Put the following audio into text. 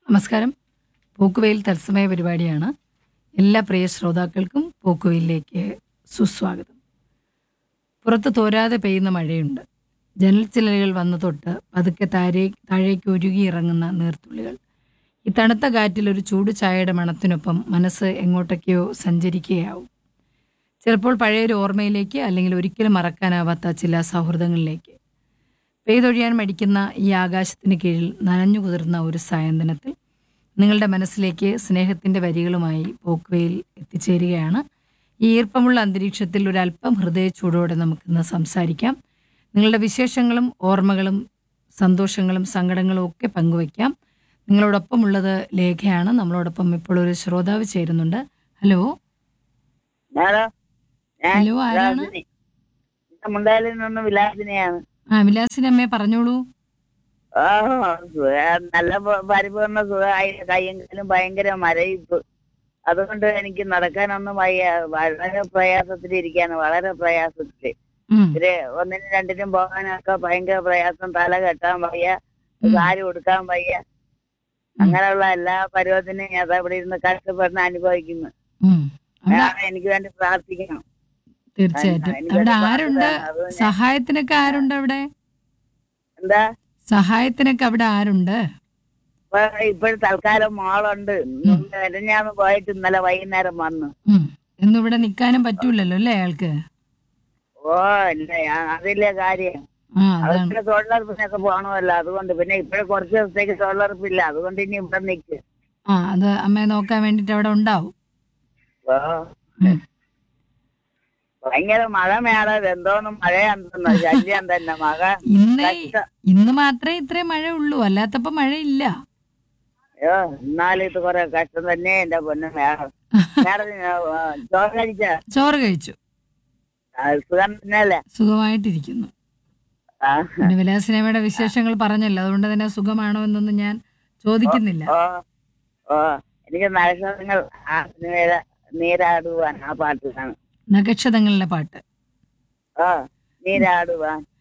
നമസ്കാരം പോക്കുവെയിൽ തത്സമയ പരിപാടിയാണ് എല്ലാ പ്രിയ ശ്രോതാക്കൾക്കും പോക്കുവെയിലേക്ക് സുസ്വാഗതം പുറത്ത് തോരാതെ പെയ്യുന്ന മഴയുണ്ട് ജനൽച്ചിലകൾ വന്നു തൊട്ട് പതുക്കെ താഴേ താഴേക്ക് ഒഴുകി ഇറങ്ങുന്ന നീർത്തുള്ളികൾ ഈ തണുത്ത കാറ്റിൽ ഒരു ചൂട് ചായയുടെ മണത്തിനൊപ്പം മനസ്സ് എങ്ങോട്ടൊക്കെയോ സഞ്ചരിക്കുകയാവും ചിലപ്പോൾ പഴയൊരു ഓർമ്മയിലേക്ക് അല്ലെങ്കിൽ ഒരിക്കലും മറക്കാനാവാത്ത ചില സൗഹൃദങ്ങളിലേക്ക് പെയ്തൊഴിയാൻ മടിക്കുന്ന ഈ ആകാശത്തിന് കീഴിൽ നനഞ്ഞു കുതിർന്ന ഒരു സായന്തനത്തിൽ നിങ്ങളുടെ മനസ്സിലേക്ക് സ്നേഹത്തിൻ്റെ വരികളുമായി പോക്കുവയിൽ എത്തിച്ചേരുകയാണ് ഈ ഈർപ്പമുള്ള അന്തരീക്ഷത്തിൽ ഒരല്പം ഹൃദയച്ചൂടോടെ നമുക്കിന്ന് സംസാരിക്കാം നിങ്ങളുടെ വിശേഷങ്ങളും ഓർമ്മകളും സന്തോഷങ്ങളും സങ്കടങ്ങളും ഒക്കെ പങ്കുവയ്ക്കാം നിങ്ങളോടൊപ്പം ഉള്ളത് ലേഖയാണ് നമ്മളോടൊപ്പം ഇപ്പോൾ ഒരു ശ്രോതാവ് ചേരുന്നുണ്ട് ഹലോ ഹലോ ഞാൻ ഹലോ, ആരാണ്? വിലാസിനി. ഞാൻ മുണ്ടാലിൽ നിന്ന് വിലാസിനെയാണ് ആ വിലാസിനി അമ്മയെ പറഞ്ഞോളൂ ആ സുഖം. നല്ല പ- പരിപൂർണ്ണ സുഖമായി കയ്യെങ്കിലും ഭയങ്കര മരയിപ്പ് അതുകൊണ്ട് എനിക്ക് നടക്കാനൊന്നും വയ്യ വളരെ പ്രയാസത്തിലിരിക്കാണ് വളരെ പ്രയാസത്തില് ഉം, ഇവര് ഒന്നിനും രണ്ടിനും പോകാനൊക്കെ ഭയങ്കര പ്രയാസം തല കെട്ടാൻ വയ്യ ഉം, കാല് കൊടുക്കാൻ വയ്യ അങ്ങനെയുള്ള എല്ലാ പരുവത്തിനും ഞാൻ ദാ ഇവിടെ ഇരുന്ന് കഷ്ടപ്പെടുന്ന അനുഭവിക്കുന്നു ഉം. അവിടെ ഞാൻ എനിക്ക് വേണ്ടി പ്രാർത്ഥിക്കണം തീർച്ചയായിട്ടും എനിക്ക് അവിടെ ഒരു ആരുണ്ട് പാട്ട് അത് ഞാൻ- സഹായത്തിനൊക്കെ ആരുണ്ട് അവിടെ എന്താ സഹായത്തിനൊക്കെ അവിടെ ആരുണ്ട് ഇപ്പൊ ഇപ്പോൾ തൽക്കാലം മോളുണ്ട് ഞാൻ പോയിട്ട് ഇന്നലെ വൈകുന്നേരം വന്നു ഉം. എന്നും ഇവിടെ നിൽക്കാനും പറ്റൂലല്ലോ അല്ലേ അയാൾക്ക് ഓ ഇല്ല ഞാൻ- അതില്ലേ കാര്യം ആ അതാണ് അതൊക്കെ തൊഴിലുറപ്പിനൊക്കെ പോകണമല്ലോ അതുകൊണ്ട് പിന്നെ ഇപ്പോഴും കുറച്ച് ദിവസത്തേക്ക് തൊഴിലുറപ്പില്ല അതുകൊണ്ട് ഇനി ഇവിടെ നിൽക്ക് ആ അത് അമ്മയെ നോക്കാൻ വേണ്ടിട്ട് അവിടെ ഉണ്ടാവും ഓ ഉം. ഭയങ്കര മഴ മേടം എന്തോന്നും മഴയാണെന്ന് ശല്യം തന്നെ മഴ ഇന്ന് കഷ്ട ഇന്ന് മാത്രമേ ഇത്രയും മഴ ഉള്ളൂ അല്ലാത്തപ്പോ മഴയില്ല അയ്യോ എന്നാലും ഇത് കുറെ കഷ്ടം തന്നെ എന്റെ പൊന്നു മേടം മേടം ചോറ് കഴിച്ച ചോറ് കഴിച്ചു സുഖം തന്നെയല്ലേ സുഖമായിട്ടിരിക്കുന്നു ആ പിന്നെ വിലാസിനമ്മയുടെ വിശേഷങ്ങൾ പറഞ്ഞല്ലോ അതുകൊണ്ട് തന്നെ സുഖമാണോ എന്നൊന്നും ഞാൻ ചോദിക്കുന്നില്ല ഓ ഓ എനിക്ക് നക്ഷത്രങ്ങൾ ആ സിനിമയിലെ നീരാടുവാൻ ആ പാട്ടിലാണ് നക്ഷതങ്ങളുടെ പാട്ട് ഓ നീരാടുവാൻ